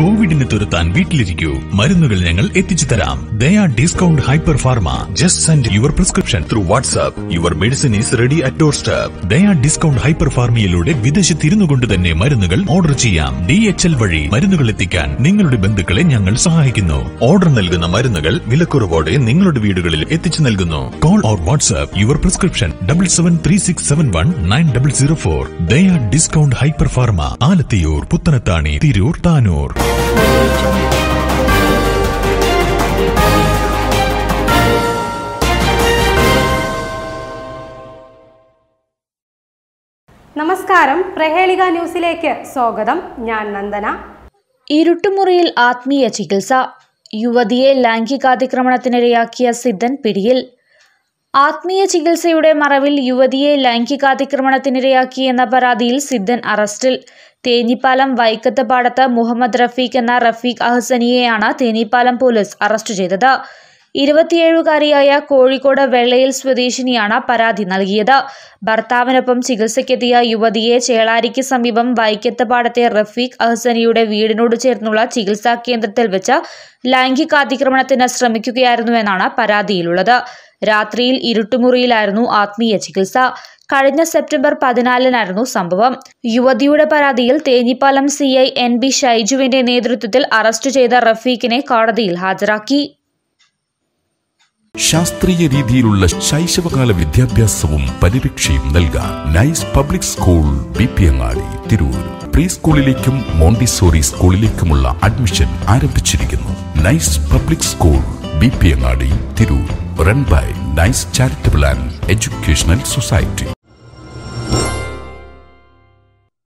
കോവിഡിനെ തുരത്താൻ വീട്ടിലിരിക്കൂ മരുന്നുകൾ ഞങ്ങൾ എത്തിച്ചു തരാം Daya discount hyper pharma just send your prescription through WhatsApp your medicine is ready at doorstep Daya discount hyper ഫാർമയിലൂടെ വിദേശത്തിരുന്നു കൊണ്ട് തന്നെ മരുന്നുകൾ ഓർഡർ ചെയ്യാം ഡി എച്ച് എൽ വഴി മരുന്നുകൾ എത്തിക്കാൻ നിങ്ങളുടെ ബന്ധുക്കളെ ഞങ്ങൾ സഹായിക്കുന്നു ഓർഡർ നൽകുന്ന മരുന്നുകൾ വിലക്കുറവോടെ നിങ്ങളുടെ വീടുകളിൽ എത്തിച്ചു നൽകുന്നു call or WhatsApp your prescription double seven three six seven one nine double zero four Daya discount hyper pharma Alathiyur Puthanathani Tirur Tanur നമസ്കാരം പ്രഹേളിക ന്യൂസിലേക്ക് സ്വാഗതം ഞാൻ നന്ദന ഇരുട്ടുമുറിയിൽ ആത്മീയ ചികിത്സ യുവതിയെ ലൈംഗികാതിക്രമണത്തിനിരയാക്കിയ സിദ്ധൻ പിടിയിൽ ആത്മീയ ചികിത്സയുടെ മറവിൽ യുവതിയെ ലൈംഗികാതിക്രമണത്തിനിരയാക്കി എന്ന പരാതിയിൽ സിദ്ധൻ അറസ്റ്റിൽ തേഞ്ഞിപ്പാലം വൈക്കത്ത് പാടത്ത് മുഹമ്മദ് റഫീഖ് എന്ന റഫീഖ് അഹ്സനിയെയാണ് തേഞ്ഞിപ്പാലം പോലീസ് അറസ്റ്റ് ചെയ്തത് ഇരുപത്തിയേഴുകാരിയായ കോഴിക്കോട് വെള്ളയിൽ സ്വദേശിനിയാണ് പരാതി നൽകിയത് ഭർത്താവിനൊപ്പം ചികിത്സയ്ക്കെത്തിയ യുവതിയെ ചേളാരിക്ക് സമീപം വൈക്കത്ത് പാടത്തെ റഫീഖ് അഹ്സനിയുടെ വീടിനോട് ചേർന്നുള്ള ചികിത്സാ കേന്ദ്രത്തിൽ വെച്ച് ലൈംഗികാതിക്രമണത്തിന് ശ്രമിക്കുകയായിരുന്നുവെന്നാണ് പരാതിയിലുള്ളത് രാത്രിയിൽ ഇരുട്ടുമുറിയിലായിരുന്നു ആത്മീയ ചികിത്സ കഴിഞ്ഞ സെപ്റ്റംബർ പതിനാലിനായിരുന്നു സംഭവം യുവതിയുടെ പരാതിയിൽ Thenhipalam C I N B ഷൈജുവിന്റെ നേതൃത്വത്തിൽ അറസ്റ്റ് ചെയ്ത റഫീഖിനെ കോടതിയിൽ ഹാജരാക്കി ശാസ്ത്രീയ രീതിയിലുള്ള ശൈശവകാല വിദ്യാഭ്യാസവും പരിരക്ഷയും നൽകാൻ nice public school B P Angadi Tirur pre സ്കൂളിലേക്കും മോണ്ടിസോറി സ്കൂളിലേക്കുമുള്ള അഡ്മിഷൻ ആരംഭിച്ചിരിക്കുന്നു nice public school B P Angadi Tirur run by nice charitable and educational society